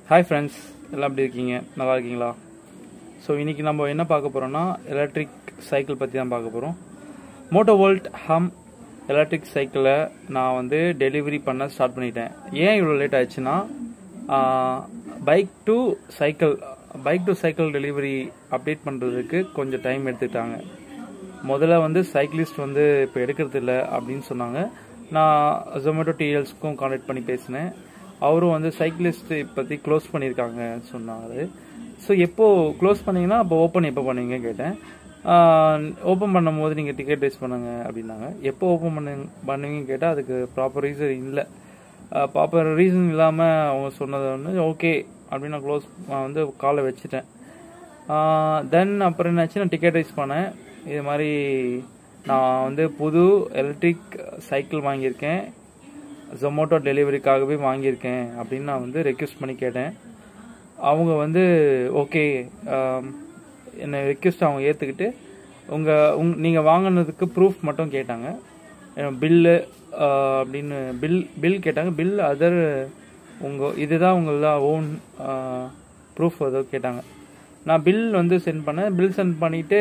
hi friends எல்லாம் எப்படி இருக்கீங்க நல்லா இருக்கீங்களா ஸோ இன்றைக்கி நம்ம என்ன பார்க்க போகிறோம்னா எலக்ட்ரிக் சைக்கிள் பற்றி தான் பார்க்க போகிறோம் மோட்டோவோல்ட் ஹம் எலக்ட்ரிக் சைக்கிளை நான் வந்து டெலிவரி பண்ண ஸ்டார்ட் பண்ணிட்டேன் ஏன் இவ்வளோ லேட் ஆயிடுச்சுன்னா bike to cycle bike to cycle delivery update பண்ணுறதுக்கு கொஞ்சம் டைம் எடுத்துக்கிட்டாங்க முதல்ல வந்து சைக்கிளிஸ்ட் வந்து இப்போ எடுக்கிறது இல்லை அப்படின்னு சொன்னாங்க நான் ஜொமேட்டோ டிஎல்ஸ்க்கும் கான்டாக்ட் பண்ணி பேசினேன் அவரும் வந்து சைக்கிளிஸ்ட் இப்போத்தி க்ளோஸ் பண்ணியிருக்காங்க சொன்னார் ஸோ எப்போ க்ளோஸ் பண்ணீங்கன்னா அப்போ ஓப்பன் எப்போ பண்ணுவீங்க கேட்டேன் ஓப்பன் பண்ணும்போது நீங்கள் டிக்கெட் ரைஸ் பண்ணுங்க அப்படின்னாங்க எப்போ ஓப்பன் பண்ணு பண்ணுவீங்கன்னு கேட்டால் அதுக்கு ப்ராப்பர் ரீசன் இல்லை ப்ராப்பர் ரீசன் இல்லாமல் அவங்க சொன்னது வந்து ஓகே அப்படின்னு நான் க்ளோஸ் வந்து காலை வச்சுட்டேன் தென் அப்புறம் என்னாச்சு நான் டிக்கெட் ரைஸ் பண்ணேன் இது மாதிரி நான் வந்து புது எலக்ட்ரிக் சைக்கிள் வாங்கியிருக்கேன் ஜொமேட்டோ டெலிவரிக்காகவே வாங்கியிருக்கேன் அப்படின்னு நான் வந்து ரெக்வஸ்ட் பண்ணி கேட்டேன் அவங்க வந்து ஓகே என்னை ரெக்வஸ்ட் அவங்க ஏற்றுக்கிட்டு உங்கள் உங் நீங்கள் வாங்கினதுக்கு ப்ரூஃப் மட்டும் கேட்டாங்க பில்லு அப்படின்னு பில் பில் கேட்டாங்க பில் அதர் உங்கள் இதுதான் உங்களதான் ஓன் ப்ரூஃப் ஏதோ கேட்டாங்க நான் பில் வந்து சென்ட் பண்ணேன் பில் சென்ட் பண்ணிவிட்டு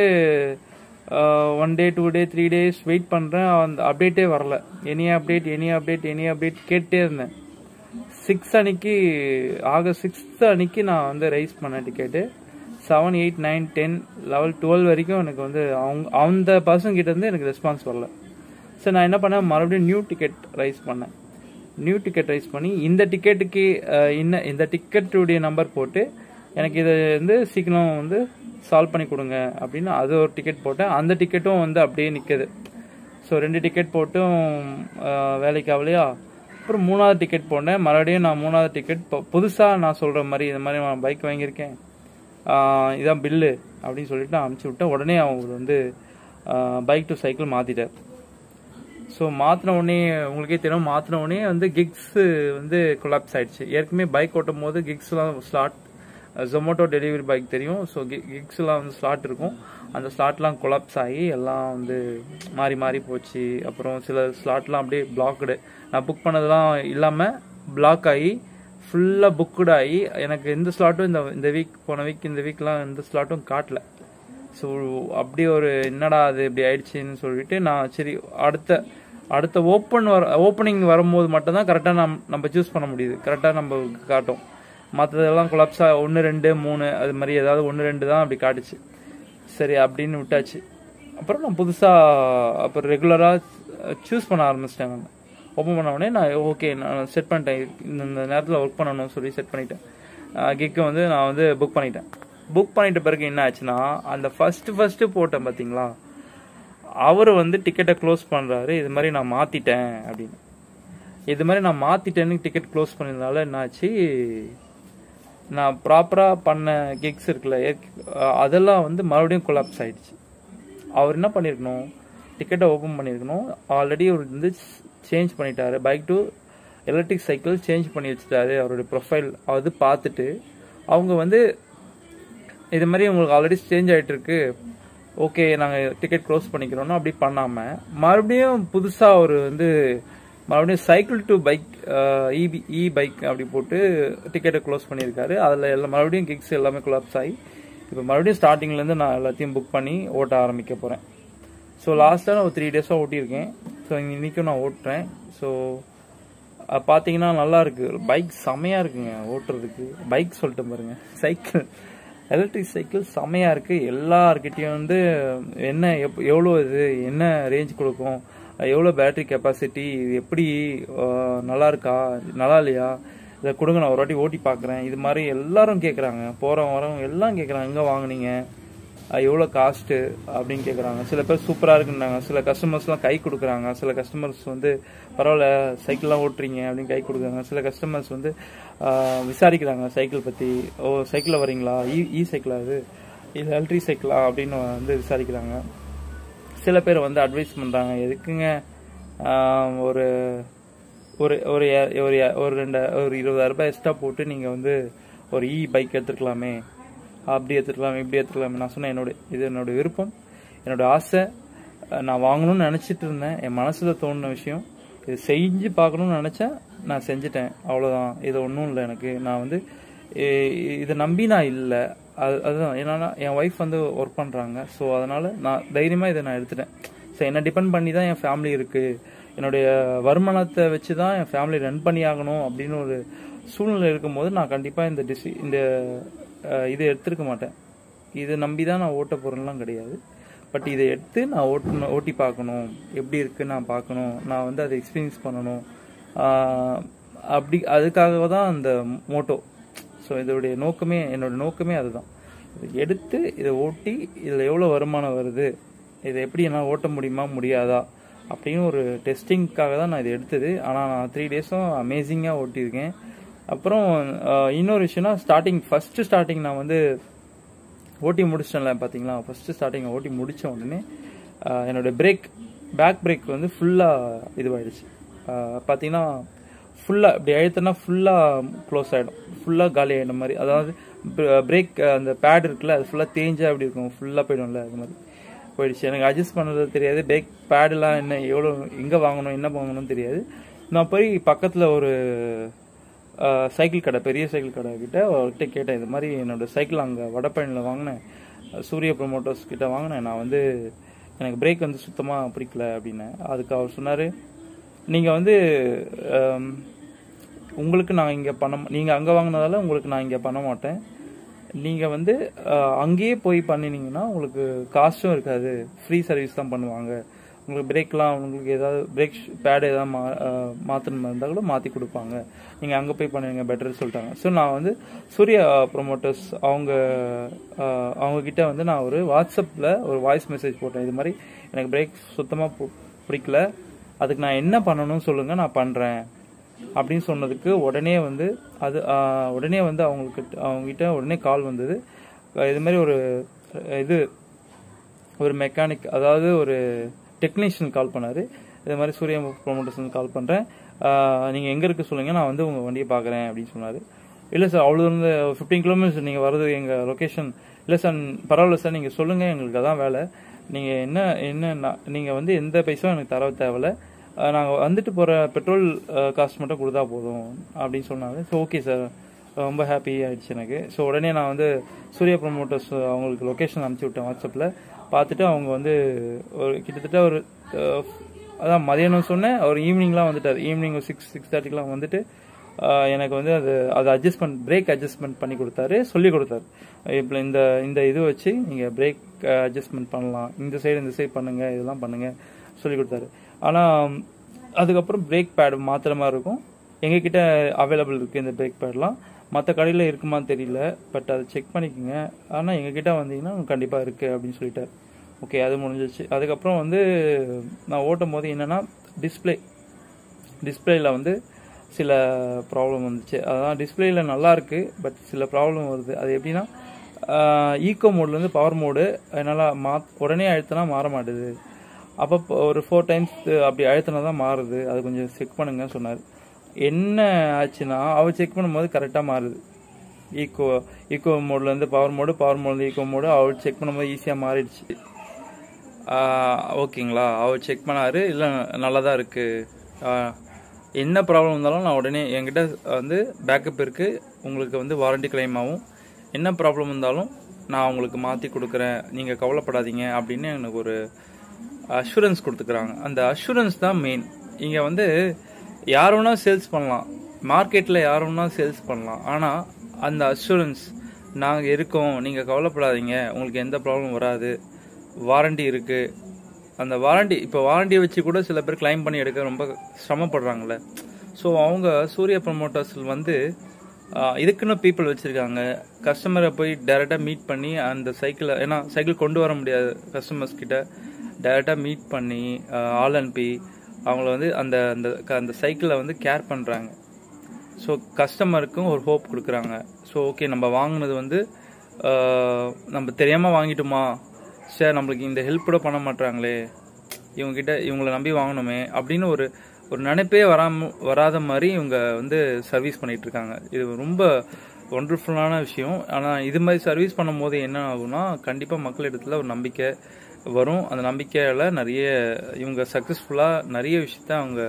one day two day three days wait பண்ணுறேன் அந்த அப்டேட்டே வரல any update any update any update கேட்டே இருந்தேன் சிக்ஸ் அன்னைக்கு ஆகஸ்ட் சிக்ஸ்த் அன்னைக்கு நான் வந்து ரைஸ் பண்ணேன் ticket seven eight nine ten level twelve வரைக்கும் எனக்கு வந்து அவங்க அந்த பர்சன் கிட்ட இருந்து எனக்கு ரெஸ்பான்ஸ் வரல சரி நான் என்ன பண்ணேன் மறுபடியும் நியூ டிக்கெட் ரைஸ் பண்ணேன் நியூ டிக்கெட் ரைஸ் பண்ணி இந்த டிக்கெட்டுக்கு இன்ன இந்த டிக்கெட்டுடைய நம்பர் போட்டு எனக்கு இதை வந்து சீக்கிரம் வந்து சால்வ் பண்ணி கொடுங்க அப்படின்னு அது ஒரு டிக்கெட் போட்டேன் அந்த டிக்கெட்டும் வந்து அப்படியே நிற்குது ஸோ ரெண்டு டிக்கெட் போட்டும் வேலைக்கு ஆகலையா அப்புறம் மூணாவது டிக்கெட் போட்டேன் மறுபடியும் நான் மூணாவது டிக்கெட் புதுசாக நான் சொல்கிற மாதிரி இந்த மாதிரி நான் பைக் வாங்கியிருக்கேன் இதான் பில்லு அப்படின்னு சொல்லிட்டு நான் அனுப்பிச்சி விட்டேன் உடனே அவங்க வந்து பைக் டு சைக்கிள் மாற்றிட்டார் ஸோ மாற்றின உடனே உங்களுக்கே தெரியும் மாற்றின உடனே வந்து கிக்ஸு வந்து கொலாப்ஸ் ஆயிடுச்சு ஏற்கனவே பைக் ஓட்டும் போது கிக்ஸ்லாம் ஸ்லாட் ஜொமேட்டோ டெலிவரி பைக் தெரியும் ஸோ கிக்ஸ்லாம் வந்து ஸ்லாட் இருக்கும் அந்த ஸ்லாட்லாம் கொலாப்ஸ் ஆகி எல்லாம் வந்து மாறி மாறி போச்சு அப்புறம் சில ஸ்லாட்லாம் அப்படியே பிளாக்டு நான் புக் பண்ணதெல்லாம் இல்லாமல் பிளாக் ஆகி ஃபுல்லாக புக்குடு ஆகி எனக்கு எந்த ஸ்லாட்டும் இந்த இந்த வீக் போன வீக் இந்த வீக்லாம் எந்த ஸ்லாட்டும் காட்டல ஸோ அப்படி ஒரு என்னடா அது இப்படி ஆயிடுச்சுன்னு சொல்லிட்டு நான் சரி அடுத்த அடுத்த ஓப்பன் வர ஓப்பனிங் வரும்போது மட்டும்தான் கரெக்டாக நம் நம்ம சூஸ் பண்ண முடியுது கரெக்டாக நம்ம காட்டும் மற்றதெல்லாம் கொலாப்ஸாக ஒன்று ரெண்டு மூணு அது மாதிரி ஏதாவது ஒன்று ரெண்டு தான் அப்படி காட்டுச்சு சரி அப்படின்னு விட்டாச்சு அப்புறம் நான் புதுசாக அப்புறம் ரெகுலராக சூஸ் பண்ண ஆரம்பிச்சிட்டேன் நான் ஓப்பன் பண்ண உடனே நான் ஓகே நான் செட் பண்ணிட்டேன் இந்த நேரத்தில் ஒர்க் பண்ணணும்னு சொல்லி செட் பண்ணிட்டேன் கிக்கு வந்து நான் வந்து புக் பண்ணிட்டேன் புக் பண்ணிட்ட பிறகு என்ன ஆச்சுன்னா அந்த ஃபஸ்ட்டு ஃபஸ்ட்டு போட்டேன் பார்த்தீங்களா அவர் வந்து டிக்கெட்டை க்ளோஸ் பண்ணுறாரு இது மாதிரி நான் மாற்றிட்டேன் அப்படின்னு இது மாதிரி நான் மாற்றிட்டேன்னு டிக்கெட் க்ளோஸ் பண்ணதுனால என்னாச்சு நான் ப்ராப்பராக பண்ண கிக்ஸ் இருக்குல்ல அதெல்லாம் வந்து மறுபடியும் கொலாப்ஸ் ஆயிடுச்சு அவர் என்ன பண்ணியிருக்கணும் டிக்கெட்டை ஓப்பன் பண்ணியிருக்கணும் ஆல்ரெடி அவர் வந்து சேஞ்ச் பண்ணிட்டாரு bike to electric cycle change பண்ணி வச்சுட்டாரு அவருடைய ப்ரொஃபைல் அது பார்த்துட்டு அவங்க வந்து இது மாதிரி உங்களுக்கு ஆல்ரெடி சேஞ்ச் ஆகிட்டு இருக்கு ஓகே நாங்கள் டிக்கெட் க்ளோஸ் பண்ணிக்கிறோம்னா அப்படி பண்ணாமல் மறுபடியும் புதுசாக அவர் வந்து மறுபடியும் cycle to bike EB E bike அப்படி போட்டு டிக்கெட்டை க்ளோஸ் பண்ணியிருக்காரு அதில் எல்லாம் மறுபடியும் கிக்ஸ் எல்லாமே கொலாப்ஸ் ஆகி இப்போ மறுபடியும் ஸ்டார்டிங்லேருந்து நான் எல்லாத்தையும் புக் பண்ணி ஓட்ட ஆரம்பிக்க போகிறேன் ஸோ லாஸ்ட்டாக நான் ஒரு த்ரீ டேஸாக ஓட்டியிருக்கேன் ஸோ இன்றைக்கும் நான் ஓட்டுறேன் ஸோ பார்த்தீங்கன்னா நல்லா இருக்குது பைக் செமையாக இருக்குங்க ஓட்டுறதுக்கு பைக் சொல்லிட்டு பாருங்க சைக்கிள் எலக்ட்ரிக் சைக்கிள் செமையாக இருக்குது எல்லார்கிட்டையும் வந்து என்ன எப் எவ்வளோ இது என்ன ரேஞ்ச் கொடுக்கும் எவ்வளோ பேட்டரி கெப்பாசிட்டி இது எப்படி நல்லா இருக்கா நல்லா இல்லையா இதை கொடுங்க நான் ஒரு வாட்டி ஓட்டி பார்க்குறேன் இது மாதிரி எல்லாரும் கேட்குறாங்க போகிறவங்க வரவங்க எல்லாம் கேட்குறாங்க எங்கே வாங்கினீங்க எவ்வளோ காஸ்ட்டு அப்படின்னு கேட்குறாங்க சில பேர் சூப்பராக இருக்குன்றாங்க சில கஸ்டமர்ஸ்லாம் கை கொடுக்குறாங்க சில கஸ்டமர்ஸ் வந்து பரவாயில்ல சைக்கிள்லாம் ஓட்டுறீங்க அப்படின்னு கை கொடுக்குறாங்க சில கஸ்டமர்ஸ் வந்து விசாரிக்கிறாங்க சைக்கிள் பற்றி ஓ சைக்கிளில் வரீங்களா இ இ சைக்கிளா அது இது எலக்ட்ரிக் சைக்கிளா அப்படின்னு வந்து விசாரிக்கிறாங்க சில பேர் வந்து அட்வைஸ் பண்ணுறாங்க எதுக்குங்க ஒரு ஒரு ஒரு ஒரு ஒரு ரெண்டு ஒரு இருபதாயிரம் ரூபாய் எக்ஸ்ட்ரா போட்டு நீங்கள் வந்து ஒரு இ பைக் எடுத்துருக்கலாமே அப்படி எடுத்துருக்கலாமே இப்படி எடுத்துக்கலாமே நான் சொன்னேன் என்னோட இது என்னோட விருப்பம் என்னோட ஆசை நான் வாங்கணும்னு நினச்சிட்டு இருந்தேன் என் மனசில் தோணுன விஷயம் இது செஞ்சு பார்க்கணும்னு நினச்சேன் நான் செஞ்சுட்டேன் அவ்வளோதான் இது ஒன்றும் இல்லை எனக்கு நான் வந்து இ- இதை நம்பி நான் இல்லை அது அதுதான் என்னன்னா என் ஒய்ஃப் வந்து ஒர்க் பண்ணுறாங்க ஸோ அதனால் நான் தைரியமாக இதை நான் எடுத்துட்டேன் ஸோ என்னை டிபெண்ட் பண்ணி தான் என் ஃபேமிலி இருக்குது என்னுடைய வருமானத்தை வச்சு தான் என் ஃபேமிலி ரன் பண்ணி ஆகணும் அப்படின்னு ஒரு சூழ்நிலை இருக்கும்போது நான் கண்டிப்பாக இந்த டிசி இந்த அஹ், இதை எடுத்திருக்க மாட்டேன் இதை நம்பி தான் நான் ஓட்ட போகிறேன்லாம் கிடையாது பட் இதை எடுத்து நான் ஓட்டணும் ஓட்டி பார்க்கணும் எப்படி இருக்குன்னு நான் பார்க்கணும் நான் வந்து அதை எக்ஸ்பீரியன்ஸ் பண்ணணும் ஆஹ் அப்படி அதுக்காக தான் அந்த மோட்டோ ஸோ இதோடைய நோக்கமே என்னோட நோக்கமே அதுதான் இதை எடுத்து இதை ஓட்டி இதில் எவ்வளோ வருமானம் வருது இதை எப்படி என்னால் ஓட்ட முடியுமா முடியாதா அப்படின்னு ஒரு டெஸ்டிங்க்காக தான் நான் இதை எடுத்தது ஆனால் நான் த்ரீ டேஸும் அமேசிங்காக ஓட்டியிருக்கேன் அப்புறம் ஆஹ் இன்னொரு விஷயம்னா ஸ்டார்டிங் ஃபஸ்ட்டு ஸ்டார்டிங் நான் வந்து ஓட்டி முடிச்சிட்டேன்ல பார்த்தீங்களா ஃபஸ்ட்டு ஸ்டார்டிங் ஓட்டி முடிச்ச உடனே ஆஹ் என்னோட பிரேக் பேக் பிரேக் வந்து ஃபுல்லாக இதுவாயிடுச்சு ஆஹ் பார்த்தீங்கன்னா ஃபுல்லாக இப்படி அழுத்தினா ஃபுல்லாக க்ளோஸ் ஆகிடும் ஃபுல்லாக காலி ஆகிடும் மாதிரி அதாவது பிரேக் அந்த பேட் இருக்குல்ல அது ஃபுல்லாக தேஞ்சா அப்படி இருக்கும் ஃபுல்லாக போயிடும்ல அது மாதிரி போயிடுச்சு எனக்கு அட்ஜஸ்ட் பண்ணுறது தெரியாது பிரேக் பேடெல்லாம் என்ன எவ்வளோ எங்கே வாங்கணும் என்ன வாங்கணும்னு தெரியாது நான் போய் பக்கத்தில் ஒரு ஆஹ் சைக்கிள் கடை பெரிய சைக்கிள் கடை கிட்ட அவர்கிட்ட கேட்டேன் இது மாதிரி என்னோட சைக்கிள் அங்கே வடபழனியில் வாங்கினேன் சூரிய ப்ரொமோட்டர்ஸ் கிட்ட வாங்கினேன் நான் வந்து எனக்கு பிரேக் வந்து சுத்தமாக பிடிக்கல அப்படின்னேன் அதுக்கு அவர் சொன்னார் நீங்கள் வந்து ஆம், உங்களுக்கு நான் இங்கே பண்ண நீங்கள் அங்கே வாங்கினதால உங்களுக்கு நான் இங்கே பண்ண மாட்டேன் நீங்கள் வந்து ஆஹ், அங்கேயே போய் பண்ணினீங்கன்னா உங்களுக்கு காஸ்ட்டும் இருக்காது ஃப்ரீ சர்வீஸ் தான் பண்ணுவாங்க உங்களுக்கு பிரேக்லாம் உங்களுக்கு ஏதாவது பிரேக் பேட் ஏதாவது மா மாற்றணுமா இருந்தால் கூட மாற்றி கொடுப்பாங்க நீங்கள் அங்கே போய் பண்ணுவீங்க பெட்டர் சொல்லிட்டாங்க ஸோ நான் வந்து சூர்யா ப்ரொமோட்டர்ஸ் அவங்க ஆஹ், அவங்க கிட்ட வந்து நான் ஒரு வாட்ஸ்அப்பில் ஒரு வாய்ஸ் மெசேஜ் போட்டேன் இது மாதிரி எனக்கு பிரேக் சுத்தமாக பிடிக்கல அதுக்கு நான் என்ன பண்ணணும்னு சொல்லுங்கள் நான் பண்ணுறேன் அப்படின்னு சொன்னதுக்கு உடனே வந்து அது ஆஹ், உடனே வந்து அவங்களுக்கு அவங்ககிட்ட உடனே கால் வந்தது அஹ் இது மாதிரி ஒரு அஹ், இது ஒரு மெக்கானிக் அதாவது ஒரு டெக்னீஷியன் கால் பண்ணாரு இது மாதிரி சூர்யா ப்ரொமோட்டர்ஸ் கால் பண்ணுறேன் நீங்கள் எங்கே இருக்க சொல்லுங்க நான் வந்து உங்கள் வண்டியை பார்க்குறேன் அப்படின்னு சொன்னார் இல்லை சார் அவ்வளோ இருந்து ஃபிஃப்டீன் கிலோமீட்டர்ஸ் நீங்கள் வர்றது எங்கள் லொக்கேஷன் இல்லை சார் பரவாயில்ல சார் நீங்கள் சொல்லுங்கள் எங்களுக்கு அதான் வேலை நீங்கள் என்ன என்ன நீங்கள் வந்து எந்த பைசாவும் எனக்கு தர தேவையில்ல நாங்கள் வந்துட்டு போகிற பெட்ரோல் காஸ்ட் மட்டும் கொடுத்தா போதும் அப்படின்னு சொன்னாங்க ஸோ ஓகே சார் ரொம்ப ஹாப்பி ஆயிடுச்சு எனக்கு ஸோ உடனே நான் வந்து சூர்யா ப்ரொமோட்டர்ஸ் அவங்களுக்கு லொக்கேஷன் அனுப்பிச்சி விட்டேன் வாட்ஸ்அப்பில் பார்த்துட்டு அவங்க வந்து ஒரு கிட்டத்தட்ட ஒரு அஹ், அதான் மதியானம் சொன்னேன் அவர் ஈவினிங்லாம் வந்துட்டார் ஈவினிங் ஒரு சிக்ஸ் சிக்ஸ் தேர்ட்டிக்கெலாம் வந்துட்டு ஆஹ், எனக்கு வந்து அது அது அட்ஜஸ்ட்மெண்ட் பிரேக் அட்ஜஸ்ட்மெண்ட் பண்ணி கொடுத்தாரு சொல்லி கொடுத்தாரு இப்போ இந்த இந்த இது வச்சு நீங்கள் பிரேக் அட்ஜஸ்ட்மெண்ட் பண்ணலாம் இந்த சைடு இந்த சைடு பண்ணுங்க இதெல்லாம் பண்ணுங்க சொல்லி கொடுத்தாரு ஆனால் அதுக்கப்புறம் பிரேக் பேட் மாத்திர மாதிரி இருக்கும் எங்ககிட்ட அவைலபிள் இருக்குது இந்த பிரேக் பேட்லாம் மற்ற கடையில் இருக்குமான்னு தெரியல பட் அதை செக் பண்ணிக்கோங்க ஆனால் எங்ககிட்ட வந்தீங்கன்னா கண்டிப்பாக இருக்குது அப்படின்னு சொல்லிட்டார் ஓகே அது முடிஞ்சிச்சு அதுக்கப்புறம் வந்து நான் ஓட்டும் போது என்னென்னா டிஸ்பிளே டிஸ்பிளேயில் வந்து சில ப்ராப்ளம் வந்துச்சு அதான் டிஸ்பிளேயில் நல்லா இருக்கு பட் சில ப்ராப்ளம் வருது அது எப்படின்னா ஈகோ மோட்லேருந்து பவர் மோடு என்னால் மா உடனே அழுத்தினா மாற மாட்டுது அப்போ ஒரு ஃபோர் டைம்ஸ் அப்படி அழுத்தினா தான் மாறுது அது கொஞ்சம் செக் பண்ணுங்கன்னு சொன்னார் என்ன ஆச்சுன்னா அவர் செக் பண்ணும்போது கரெக்டாக மாறுது ஈக்கோ ஈக்கோ மோட்லேருந்து பவர் மோடு பவர் மோட்லேருந்து ஈக்கோ மோடு அவர் செக் பண்ணும்போது ஈஸியாக மாறிடுச்சு ஆஹ் ஓகேங்களா அவர் செக் பண்ணாரு இல்லை நல்லா தான் இருக்குது என்ன ப்ராப்ளம் இருந்தாலும் நான் உடனே என்கிட்ட வந்து பேக்கப் இருக்குது உங்களுக்கு வந்து வாரண்டி கிளைம் ஆகும் என்ன ப்ராப்ளம் இருந்தாலும் நான் உங்களுக்கு மாற்றி கொடுக்குறேன் நீங்கள் கவலைப்படாதீங்க அப்படின்னு எனக்கு ஒரு அஷூரன்ஸ் கொடுத்துக்கிறாங்க அந்த அஷூரன்ஸ் தான் மெயின் இங்கே வந்து யார் வேணா சேல்ஸ் பண்ணலாம் மார்க்கெட்டில் யார் வேணா சேல்ஸ் பண்ணலாம் ஆனால் அந்த அஷூரன்ஸ் நாங்கள் இருக்கோம் நீங்கள் கவலைப்படாதீங்க உங்களுக்கு எந்த ப்ராப்ளம் வராது வாரண்டி இருக்குது அந்த வாரண்டி இப்போ வாரண்டியை வச்சு கூட சில பேர் கிளைம் பண்ணி எடுக்க ரொம்ப சிரமப்படுறாங்கல்ல ஸோ அவங்க சூர்யா ப்ரமோட்டர்ஸ் வந்து ஆஹ், இதுக்குன்னு பீப்புள் வச்சுருக்காங்க கஸ்டமரை போய் டைரெக்டாக மீட் பண்ணி அந்த சைக்கிளை ஏன்னா சைக்கிள் கொண்டு வர முடியாது கஸ்டமர்ஸ் கிட்ட டைரெக்டாக மீட் பண்ணி ஆஹ், ஆள் அனுப்பி அவங்கள வந்து அந்த அந்த அந்த சைக்கிளை வந்து கேர் பண்ணுறாங்க ஸோ கஸ்டமருக்கும் ஒரு ஹோப் கொடுக்குறாங்க ஸோ ஓகே நம்ம வாங்கினது வந்து ஆஹ், நம்ம தெரியாமல் வாங்கிட்டோமா சரி நம்மளுக்கு இந்த ஹெல்ப் கூட பண்ண மாட்டாங்களே இவங்ககிட்ட இவங்களை நம்பி வாங்கணுமே அப்படின்னு ஒரு ஒரு நினைப்பே வராம வராத மாதிரி இவங்க வந்து சர்வீஸ் பண்ணிட்டு இருக்காங்க இது ரொம்ப ஒண்டர்ஃபுல்லான விஷயம் ஆனால் இது மாதிரி சர்வீஸ் பண்ணும்போது என்ன ஆகும்னா கண்டிப்பாக மக்களிடத்துல ஒரு நம்பிக்கை வரும் அந்த நம்பிக்கையால் நிறைய இவங்க சக்ஸஸ்ஃபுல்லாக நிறைய விஷயத்த அவங்க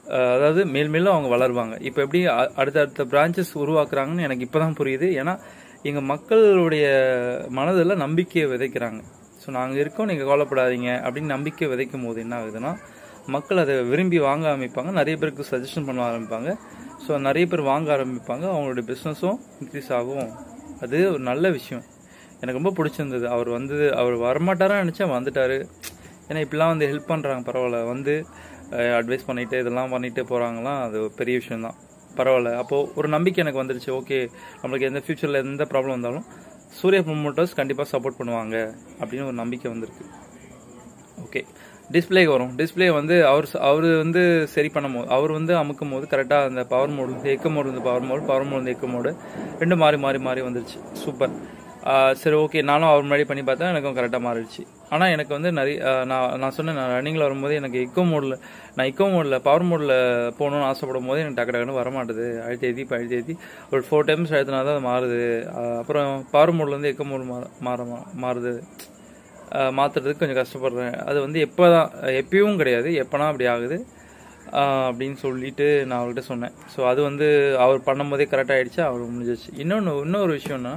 அஹ், அதாவது மேல் மேலும் அவங்க வளருவாங்க இப்போ எப்படி அ- அடுத்தடுத்த பிரான்ச்சஸ் உருவாக்குறாங்கன்னு எனக்கு இப்பதான் புரியுது ஏன்னா எங்கள் மக்களுடைய மனதில் நம்பிக்கையை விதைக்கிறாங்க ஸோ நாங்கள் இருக்கோம் நீங்கள் கவலைப்படாதீங்க அப்படின்னு நம்பிக்கை விதைக்கும் போது என்ன ஆகுதுன்னா மக்கள் அதை விரும்பி வாங்க ஆரம்பிப்பாங்க நிறைய பேருக்கு சஜஷன் பண்ண ஆரம்பிப்பாங்க ஸோ நிறைய பேர் வாங்க ஆரம்பிப்பாங்க அவங்களுடைய பிஸ்னஸும் இன்க்ரீஸ் ஆகும் அது ஒரு நல்ல விஷயம் எனக்கு ரொம்ப பிடிச்சிருந்தது அவர் வந்து அவர் வரமாட்டாரா நினச்சா வந்துட்டாரு ஏன்னா இப்படிலாம் வந்து ஹெல்ப் பண்ணுறாங்க பரவாயில்ல வந்து அட்வைஸ் பண்ணிட்டு இதெல்லாம் பண்ணிட்டு போகிறாங்களாம் அது ஒரு பெரிய விஷயம்தான் பரவாயில்ல அப்போது ஒரு நம்பிக்கை எனக்கு வந்துருச்சு ஓகே நம்மளுக்கு எந்த ஃப்யூச்சரில் எந்த ப்ராப்ளம் வந்தாலும் சூர்யா ப்ரொமோட்டர்ஸ் கண்டிப்பாக சப்போர்ட் பண்ணுவாங்க அப்படின்னு ஒரு நம்பிக்கை வந்திருக்கு ஓகே டிஸ்பிளேக்கு வரும் டிஸ்பிளே வந்து அவர் அவர் வந்து சரி பண்ணும் போது அவர் வந்து அமுக்கும் போது கரெக்டாக அந்த பவர் மோடு வந்து எக்க மோடு வந்து பவர் மோடு பவர் மோடு வந்து எக்க மோடு ரெண்டு மாறி மாறி மாறி வந்துருச்சு சூப்பர் சரி ஓகே நானும் அவர் முன்னாடி பண்ணி பார்த்தேன் எனக்கும் கரெக்டாக மாறிடுச்சு ஆனால் எனக்கு வந்து நிறைய ஆஹ் நான் நான் சொன்னேன் நான் ரன்னிங்கில் வரும்போது எனக்கு எக்கோ மோடில் நான் எக்கோ மோடில் பவர் மோடில் போகணும்னு ஆசைப்படும் போது எனக்கு டக்கு டக்குன்னு வர மாட்டுது அழுத்தி ஏற்றி இப்போ அழுத்தி ஏற்றி ஒரு ஃபோர் டைம்ஸ் அழுத்தினா தான் அது மாறுது ஆஹ் அப்புறம் பவர் மோட்லேருந்து எக்கோ மோடு மாற மாற மாறுது ஆஹ் மாத்துறதுக்கு கொஞ்சம் கஷ்டப்படுறேன் அது வந்து எப்போ தான் எப்பயும் கிடையாது எப்போனா அப்படி ஆகுது ஆஹ் அப்படின்னு சொல்லிட்டு நான் அவர்கிட்ட சொன்னேன் ஸோ அது வந்து அவர் பண்ணும்போதே கரெக்டாக ஆயிடுச்சு அவர் முடிஞ்சிச்சு இன்னொன்று இன்னொரு விஷயம்னா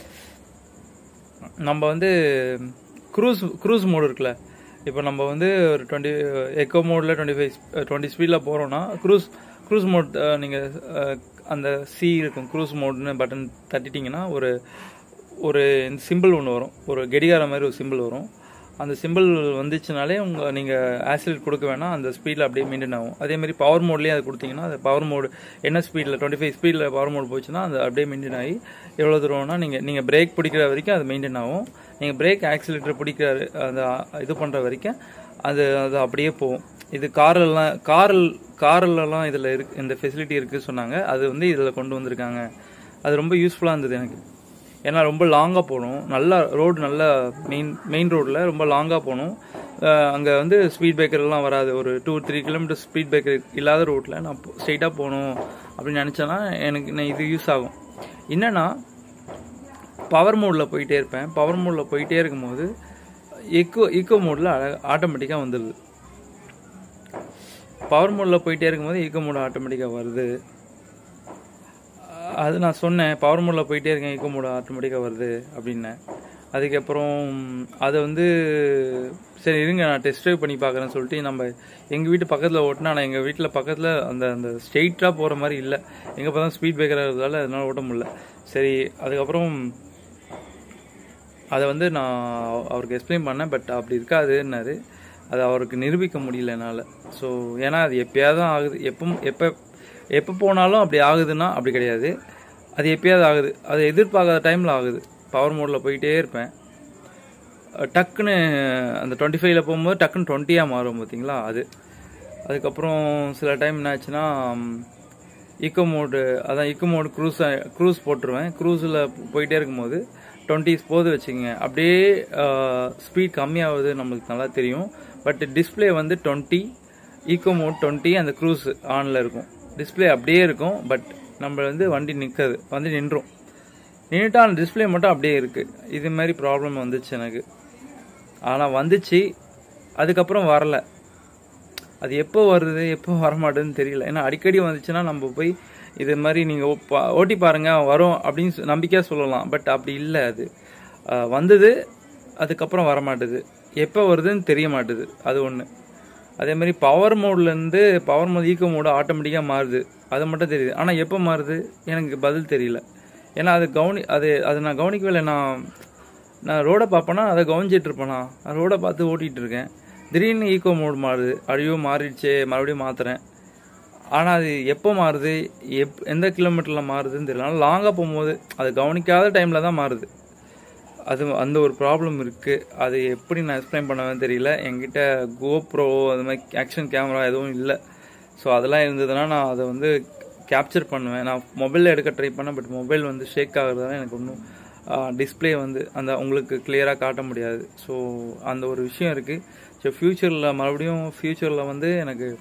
நம்ம வந்து க்ரூஸ் க்ரூஸ் மோடு இருக்குல்ல இப்போ நம்ம வந்து ஒரு டுவெண்ட்டி எக்கோ மோடில் டுவெண்ட்டி ஃபைவ் டுவெண்ட்டி ஸ்பீடில் போகிறோன்னா க்ரூஸ் க்ரூஸ் மோட் நீங்கள் அந்த சி இருக்கும் க்ரூஸ் மோட்னு பட்டன் தட்டிட்டிங்கன்னா ஒரு ஒரு சிம்பிள் ஒன்று வரும் ஒரு கெடிகார மாதிரி ஒரு சிம்பிள் வரும் அந்த சிம்பிள் வந்துச்சுனாலே உங்கள் நீங்கள் ஆக்சிலேட் கொடுக்க வேணாம் அந்த ஸ்பீடில் அப்படியே மெயின்டைன் ஆகும் அதே மாதிரி பவர் மோட்லேயே அது கொடுத்தீங்கன்னா அந்த பவர் மோடு என்ன ஸ்பீடில் டுவெண்ட்டி ஃபைவ் ஸ்பீடில் பவர் மோட் போச்சுன்னா அது அப்படியே மெயின்டைன் ஆகி எவ்வளோ தூரம்னா நீங்கள் நீங்கள் பிரேக் பிடிக்கிற வரைக்கும் அது மெயின்டைன் ஆகும் நீங்கள் பிரேக் ஆக்சிலேட்டர் பிடிக்கிற அந்த இது பண்ணுற வரைக்கும் அது அது அப்படியே போகும் இது காரெல்லாம் காரில் கார்லலாம் இதில் இருக்கு இந்த ஃபெசிலிட்டி இருக்குது சொன்னாங்க அது வந்து இதில் கொண்டு வந்திருக்காங்க அது ரொம்ப யூஸ்ஃபுல்லாக இருந்தது எனக்கு ஏன்னா ரொம்ப லாங்காக போகணும் நல்லா ரோடு நல்ல மெயின் மெயின் ரோட்டில் ரொம்ப லாங்காக போகணும் அங்கே வந்து ஸ்பீட் பிரேக்கர்லாம் வராது ஒரு two three kilometre speed breaker இல்லாத ரோட்டில் நான் ஸ்ட்ரெயிட்டாக போகணும் அப்படின்னு நினச்சேன்னா எனக்கு நான் இது யூஸ் ஆகும் என்னன்னா பவர் மோடில் போயிட்டே இருப்பேன் பவர் மோடில் போயிட்டே இருக்கும்போது எக்கோ ஈக்கோ மோடில் ஆட்டோமேட்டிக்காக வந்துடுது பவர் மோடில் போயிட்டே இருக்கும்போது ஈக்கோ மோடு ஆட்டோமேட்டிக்காக வருது அது நான் சொன்னேன் பவர் மோடில் போயிட்டே இருக்கேன் ஈக்கோ மோடு ஆட்டோமேட்டிக்காக வருது அப்படின்னேன் அதுக்கப்புறம் அதை வந்து சரி இருங்க நான் டெஸ்ட் ட்ரைவ் பண்ணி பார்க்குறேன்னு சொல்லிட்டு நம்ம எங்கள் வீட்டு பக்கத்தில் ஓட்டினா நான் எங்கள் வீட்டில் பக்கத்தில் அந்த அந்த ஸ்ட்ரெயிட்டாக போகிற மாதிரி இல்லை எங்கே பார்த்தா ஸ்பீட் பிரேக்கர் இருக்கிறதால அதனால ஓட்ட முடியல சரி அதுக்கப்புறம் அதை வந்து நான் அவருக்கு எக்ஸ்பிளைன் பண்ணேன் பட் அப்படி இருக்காதுன்னாரு அது அவருக்கு நிரூபிக்க முடியல என்னால் ஸோ ஏன்னா அது எப்பயாவது தான் ஆகுது எப்போ எப்போ எப்போ போனாலும் அப்படி ஆகுதுன்னா அப்படி கிடையாது அது எப்பயாவது ஆகுது அது எதிர்பார்க்காத டைமில் ஆகுது பவர் மோடில் போயிட்டே இருப்பேன் அஹ் டக்குன்னு அந்த டுவெண்ட்டி ஃபைவ்ல போகும்போது டக்குன்னு டுவெண்ட்டியாக மாறும் பார்த்தீங்களா அது அதுக்கப்புறம் சில டைம் என்ன ஆச்சுன்னா இக்கோ மோடு அதான் இக்கோ மோடு க்ரூஸ் க்ரூஸ் போட்டுருவேன் க்ரூஸில் போயிட்டே இருக்கும்போது டுவெண்ட்டிஸ் போது வச்சுக்கோங்க அப்படியே ஸ்பீட் கம்மியாகுது நம்மளுக்கு நல்லா தெரியும் பட் டிஸ்பிளே வந்து டுவெண்ட்டி ஈக்கோ மோட் டுவெண்ட்டி அந்த க்ரூஸ் ஆனில் இருக்கும் டிஸ்பிளே அப்படியே இருக்கும் பட் நம்ம வந்து வண்டி நிற்காது வந்து நின்றும் நின்றுட்டா அந்த டிஸ்பிளே மட்டும் அப்படியே இருக்குது இது மாதிரி ப்ராப்ளம் வந்துச்சு எனக்கு ஆனால் வந்துச்சு அதுக்கப்புறம் வரல அது எப்போ வருது எப்போ வரமாட்டேன்னு தெரியல ஏன்னா அடிக்கடி வந்துச்சுன்னா நம்ம போய் இது மாதிரி நீங்கள் ஓட்டி பாருங்க வரும் அப்படின்னு சொ- நம்பிக்கையா சொல்லலாம் பட் அப்படி இல்லை அது அஹ் வந்தது அதுக்கப்புறம் வரமாட்டுது எப்போ வருதுன்னு தெரிய மாட்டுது அது ஒன்று அதே மாதிரி பவர் மோட்லேருந்து பவர் மோட் ஈக்கோ மோடு ஆட்டோமேட்டிக்காக மாறுது அது மட்டும் தெரியுது ஆனால் எப்போ மாறுது எனக்கு பதில் தெரியல ஏன்னா அது கவனி அது அது நான் கவனிக்கவே இல்லை நான் நான் ரோடை பார்ப்பேனா அதை கவனிச்சிட்டு இருப்பேனா நான் ரோடை பார்த்து ஓட்டிகிட்டு இருக்கேன் திடீர்னு ஈக்கோ மோடு மாறுது அழியோ மாறிடுச்சே மறுபடியும் மாற்றுறேன் ஆனால் அது எப்போ மாறுது எப் எந்த கிலோமீட்டரில் மாறுதுன்னு தெரியல ஆனால் லாங்காக போகும்போது அது கவனிக்காத டைமில் தான் மாறுது அது அந்த ஒரு ப்ராப்ளம் இருக்குது அது எப்படி நான் எக்ஸ்பிளைன் பண்ணவேன்னு தெரியல என்கிட்ட கோப்ரோ அது மாதிரி ஆக்ஷன் கேமரா எதுவும் இல்லை ஸோ அதெல்லாம் இருந்ததுன்னா நான் அதை வந்து கேப்சர் பண்ணுவேன் நான் மொபைலில் எடுக்க ட்ரை பண்ணேன் பட் மொபைல் வந்து ஷேக் ஆகுறதால எனக்கு ஒன்றும் டிஸ்ப்ளே வந்து அந்த உங்களுக்கு கிளியராக காட்ட முடியாது ஸோ அந்த ஒரு விஷயம் இருக்குது ஸோ ஃப்யூச்சரில் மறுபடியும் ஃப்யூச்சரில் வந்து எனக்கு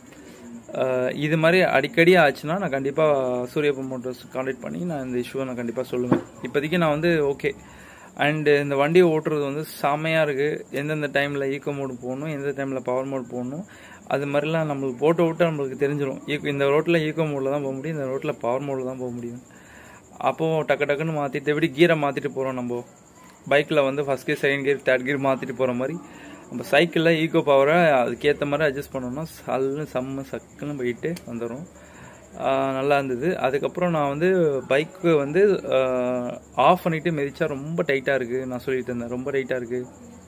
ஆஹ் இது மாதிரி அடிக்கடி ஆச்சுன்னா நான் கண்டிப்பாக சூரியப்ப மோட்டர்ஸ் கான்டாக்ட் பண்ணி நான் இந்த இஷ்யூவை நான் கண்டிப்பாக சொல்லுவேன் இப்போதைக்கு நான் வந்து ஓகே அண்டு இந்த வண்டியை ஓட்டுறது வந்து செமையாக இருக்குது எந்தெந்த டைமில் ஈக்கோ மோடு போடணும் எந்த டைமில் பவர் மோட் போடணும் அது மாதிரிலாம் நம்மளுக்கு போட்டு விட்டு நம்மளுக்கு தெரிஞ்சிடும் ஈ- இந்த ரோட்டில் ஈக்கோ மோடில் தான் போக முடியும் இந்த ரோட்டில் பவர் மோடில் தான் போக முடியும் அப்போது டக்கு டக்குன்னு மாற்றிட்டு எப்படி கீரை மாற்றிட்டு போகிறோம் நம்ம பைக்கில் வந்து first gear second gear third gear மாற்றிட்டு போகிற மாதிரி நம்ம சைக்கிளில் ஈக்கோ பவரை அதுக்கேற்ற மாதிரி அட்ஜஸ்ட் பண்ணோம்னா சல்லுன்னு செம்ம சக்குன்னு போயிட்டு வந்துடும் நல்லா இருந்தது அதுக்கப்புறம் நான் வந்து பைக்கு வந்து ஆஃப் பண்ணிவிட்டு மிதிச்சா ரொம்ப டைட்டாக இருக்குது நான் சொல்லிட்டு இருந்தேன் ரொம்ப டைட்டாக இருக்குது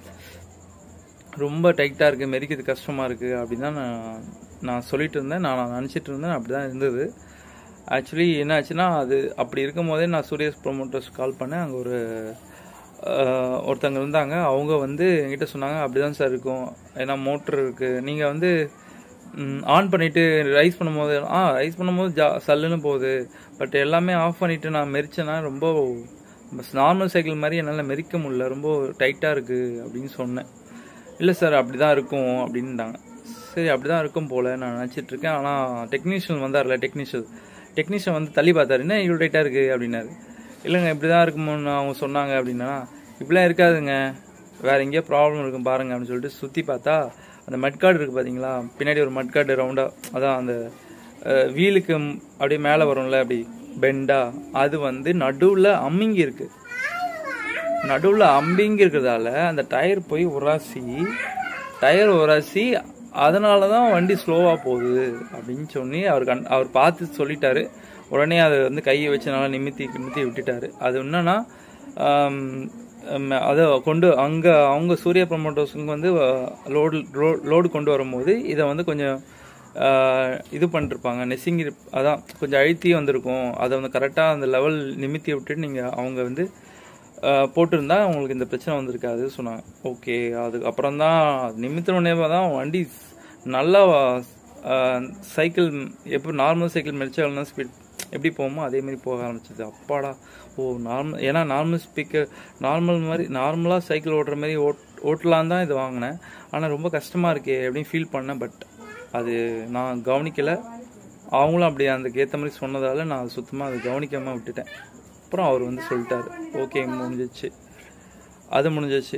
ரொம்ப டைட்டாக இருக்குது மெரிக்கிறது கஷ்டமாக இருக்குது அப்படின்னு தான் நான் நான் சொல்லிட்டு இருந்தேன் நான் நினச்சிட்டு இருந்தேன் அப்படி தான் இருந்தது ஆக்சுவலி என்ன ஆச்சுன்னா அது அப்படி இருக்கும் போதே நான் சூரியஸ் ப்ரொமோட்டர்ஸ் கால் பண்ணேன் அங்கே ஒரு ஆஹ், ஒருத்தங்க இருந்தாங்க அவங்க வந்து என்கிட்ட சொன்னாங்க அப்படி தான் சார் இருக்கும் ஏன்னா மோட்ரு இருக்குது நீங்கள் வந்து ஆன் பண்ணிவிட்டு ரைஸ் பண்ணும்போது ஆ ரைஸ் பண்ணும்போது ஜா சல்லுன்னு போகுது பட் எல்லாமே ஆஃப் பண்ணிவிட்டு நான் மெரிச்சேன்னா ரொம்ப நார்மல் சைக்கிள் மாதிரி என்னால் மெரிக்க முடியல ரொம்ப டைட்டாக இருக்குது அப்படின்னு சொன்னேன் இல்லை சார் அப்படி தான் இருக்கும் அப்படின்ட்டாங்க சரி அப்படி தான் இருக்கும் போல் நான் நினச்சிட்டு இருக்கேன் ஆனால் டெக்னீஷியன் வந்தார்ல டெக்னீஷியன் டெக்னீஷியன் வந்து தள்ளி பார்த்தாரு என்ன இவ்வளோ டைட்டாக இருக்குது அப்படின்னாரு இல்லைங்க இப்படி தான் இருக்குமோன்னு அவங்க சொன்னாங்க அப்படின்னா இப்படிலாம் இருக்காதுங்க வேற எங்கேயோ ப்ராப்ளம் இருக்கும் பாருங்க அப்படின்னு சொல்லிட்டு சுற்றி பார்த்தா அந்த மட்காடு இருக்குது பார்த்தீங்களா பின்னாடி ஒரு மட்காடு ரவுண்டாக அதான் அந்த வீலுக்கு அப்படியே மேலே வரும்ல அப்படி பெண்டா அது வந்து நடுவில் அம்மிங்கி இருக்குது நடுவில் அம்பிங்க இருக்கிறதால அந்த டயர் போய் உராசி டயர் உராசி அதனால தான் வண்டி ஸ்லோவாக போகுது அப்படின்னு சொல்லி அவர் கண் அவர் பார்த்து சொல்லிட்டாரு உடனே அதை வந்து கையை வச்சு நல்லா நிமித்தி நிமித்தி விட்டுட்டாரு அது என்னன்னா ஆம், ஆம், அதை கொண்டு அங்கே அவங்க சூர்யா ப்ரமோட்டர்ஸுங்க வந்து லோடு லோடு கொண்டு வரும்போது இதை வந்து கொஞ்சம் ஆஹ், இது பண்ணிருப்பாங்க நெசிங்கி அதான் கொஞ்சம் அழுத்தி வந்திருக்கும் அதை வந்து கரெக்டாக அந்த லெவல் நிமித்தி விட்டுட்டு நீங்கள் அவங்க வந்து ஆஹ் போட்டிருந்தா உங்களுக்கு இந்த பிரச்சனை வந்திருக்காது சொன்னாங்க ஓகே அதுக்கப்புறம் தான் நிமித்தினோடனே தான் வண்டி நல்லா சைக்கிள் எப்போ நார்மல் சைக்கிள் மெரிச்சாலும் ஸ்பீட் எப்படி போகுமோ அதே மாதிரி போக ஆரம்பிச்சது அப்பாடா ஓ நார்மல் ஏன்னா நார்மல் ஸ்பீக்கர் நார்மல் மாதிரி நார்மலாக சைக்கிள் ஓட்டுற மாதிரி ஓட் ஓட்டலாம் தான் இது வாங்கினேன் ஆனால் ரொம்ப கஷ்டமாக இருக்கே அப்படின்னு ஃபீல் பண்ணேன் பட் அது நான் கவனிக்கலை அவங்களும் அப்படி அதுக்கு ஏற்ற மாதிரி சொன்னதால நான் சுத்தமாக அதை கவனிக்காமல் விட்டுட்டேன் அப்புறம் அவர் வந்து சொல்லிட்டாரு ஓகே முடிஞ்சிச்சு அது முடிஞ்சிச்சு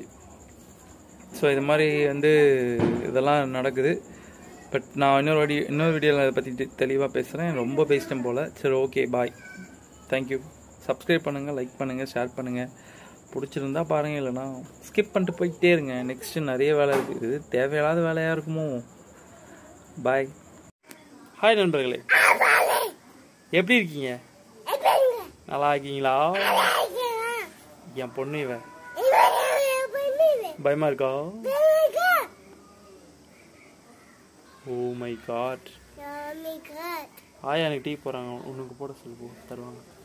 ஸோ இது மாதிரி வந்து இதெல்லாம் நடக்குது பட் நான் இன்னொரு வாடி இன்னொரு வீடியோவில் அதை பற்றி தெளிவாக பேசுகிறேன் ரொம்ப பேசிட்டேன் போல் சரி ஓகே பாய் தேங்க்யூ சப்ஸ்கிரைப் பண்ணுங்கள் லைக் பண்ணுங்கள் ஷேர் பண்ணுங்கள் பிடிச்சிருந்தா பாருங்கள் இல்லைனா ஸ்கிப் பண்ணிட்டு போயிட்டே இருங்க நெக்ஸ்ட்டு நிறைய வேலை இருக்குது இது தேவையில்லாத வேலையாக இருக்குமோ பாய் ஹாய் நண்பர்களே எப்படி இருக்கீங்க நல்லா இருக்கீங்களா என் பொண்ணு இவன் பயமா இருக்கா ஓ மை காட் ஆயா எனக்கு டீ போறாங்க உனக்கு போட சொல்லு போ தருவாங்க